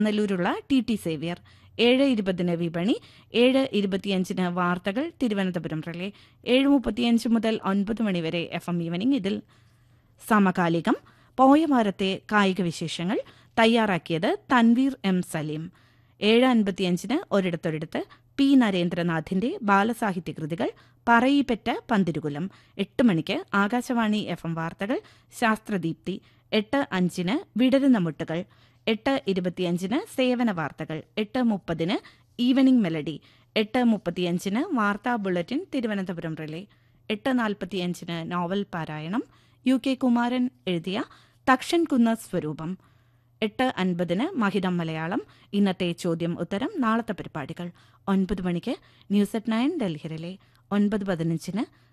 നെല്ലൂരുള്ള T T Xavier ഏഴ് ഇരുപതിന് വിപണി ഏഴ് ഇരുപത്തിയഞ്ചിന് വാർത്തകൾ തിരുവനന്തപുരം റിലേ ഏഴ് മുപ്പത്തിയഞ്ച് മുതൽ ഒൻപത് മണിവരെ എഫ് എം ഈവനിംഗ് ഇതിൽ സമകാലികം പോയ വാരത്തെ കായിക വിശേഷങ്ങൾ തയ്യാറാക്കിയത് തൻവീർ എം സലീം ഏഴ് അൻപത്തിയഞ്ചിന് ഒരിടത്തൊരിടത്ത് പി നരേന്ദ്രനാഥിന്റെ ബാലസാഹിത്യ കൃതികൾ പറയിപ്പറ്റ പന്തിരുകുലം എട്ട് മണിക്ക് ആകാശവാണി എഫ് എം വാർത്തകൾ ശാസ്ത്രദീപ്തി എട്ട് അഞ്ചിന് വിടരുന്ന മുട്ടുകൾ എട്ട് ഇരുപത്തിയഞ്ചിന് സേവന വാർത്തകൾ എട്ട് മുപ്പതിന് ഈവനിംഗ് മെലഡി എട്ട് മുപ്പത്തിയഞ്ചിന് വാർത്താ ബുള്ളറ്റിൻ തിരുവനന്തപുരം റിലേ എട്ട് നാൽപ്പത്തിയഞ്ചിന് നോവൽ പാരായണം യു കെ കുമാരൻ എഴുതിയ തക്ഷൻ കുന്ന സ്വരൂപം എട്ട് അൻപതിന് മഹിതം മലയാളം ഇന്നത്തെ ചോദ്യം ഉത്തരം നാളത്തെ പരിപാടികൾ ഒൻപത് മണിക്ക് ന്യൂസ് അറ്റ് നയൻ ഡൽഹിയിലെ ഒൻപത് പതിനഞ്ചിന്